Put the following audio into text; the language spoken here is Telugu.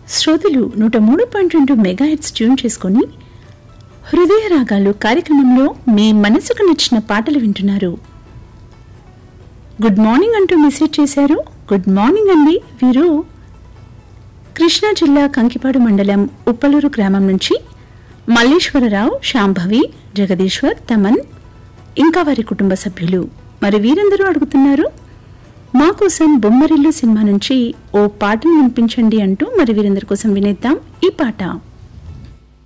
శ్రోతలు నూట మూడు పాయింట్ రెండు మెగాహెట్స్ ట్యూన్ చేసుకొని హృదయ రాగాలు కార్యక్రమంలో మీ మనసుకు నచ్చిన పాటలు వింటున్నారు గుడ్ మార్నింగ్ అంటూ మెసేజ్ చేశారు గుడ్ మార్నింగ్ అండి వీరు కృష్ణా జిల్లా కంకిపాడు మండలం ఉప్పలూరు గ్రామం నుంచి మల్లేశ్వరరావు శాంభవి జగదీశ్వర్ తమన్ ఇంకా వారి కుటుంబ సభ్యులు మరి వీరందరూ అడుగుతున్నారు మా కోసం బొమ్మరిల్లు సినిమా నుంచి ఓ పాటను వినిపించండి అంటూ మరి వీరందరి కోసం వినేద్దాం ఈ పాట